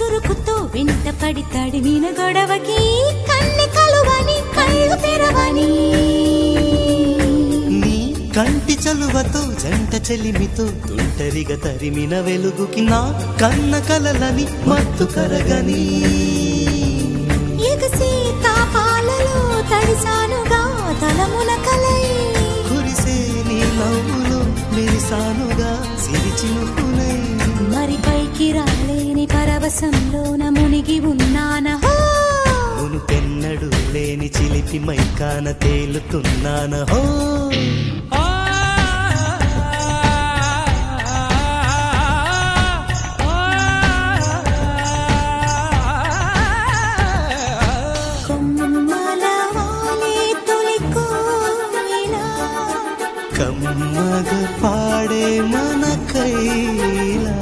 చురుకుతో వెంట పడి తడిమిన గొడవకి కన్నె కలువని కళ్ళు తెరవని నీ కంటి చలువతో జంట చెలిమితో తుంటరిగా తరిమిన వెలుగుకి నా కన్న కలలని మత్తు కరగని ఎగసి తాపాలలో తడిసానుగా తలమున కలై కురిసే నీ నవ్వులో మెరిసానుగా సిరిచినుకునై మరి పైకి రాలేని పరవశంలోన మునిగి ఉన్నానహో మును పెన్నడు లేని చిలిపి మైకాన తేలుతున్నాన హో కొమ్మల వాలే తొలి కోయిలా కమ్మగ పాడే మన కైలా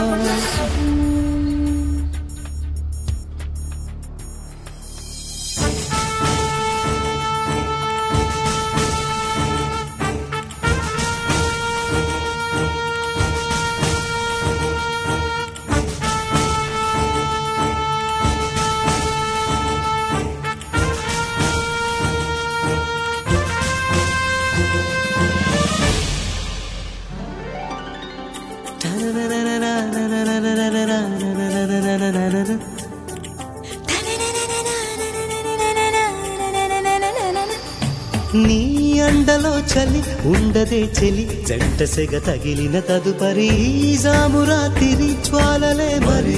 నీ అండలో చలి ఉండదే చెలి జంట సెగ తగిలిన తదుపరి ఈ జామురాతిరి జ్వాలలే మరి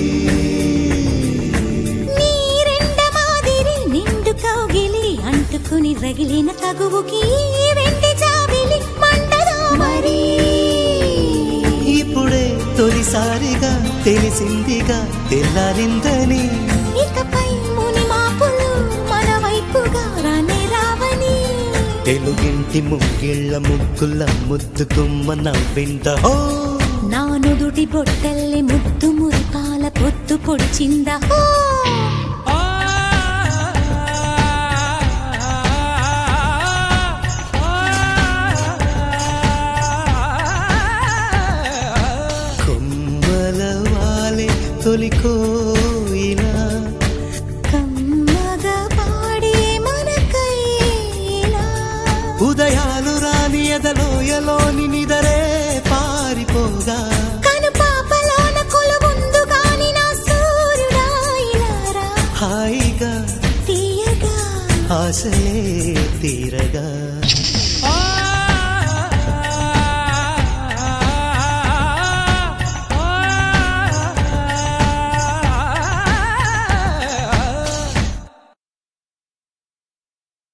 నీ రెండ మాదిరి నిండు కౌగిలి అంటుకుని రగిలిన తగువుకి ఈ వెండి జాబిలి మంటగా మరి ఇప్పుడే తొలిసారిగా తెలిసిందిగా తెల్లారిందని ఇకపై ముని మాపులు మన వైపుగా రానే రావని తెలుగింటి ముగ్గిళ్ళ ముగ్గుల ముద్దుకుమ్మ నవ్వింద హో నా నుదుటి బొట్టల్లే ముద్దు మురిపాల పొత్తు పొడిచిందా హో! కొమ్మల వాలే తొలి కోయిలా కమ్మగా పాడే మన కైలా ఉదయాలు రాని ఎదలోయలోని నిదరే పారిపోగా కను పాపలోన కొలువుందు గాని నా సూర్యుడా ఇలారా హాయిగా తీయగా ఆశలే తీరగా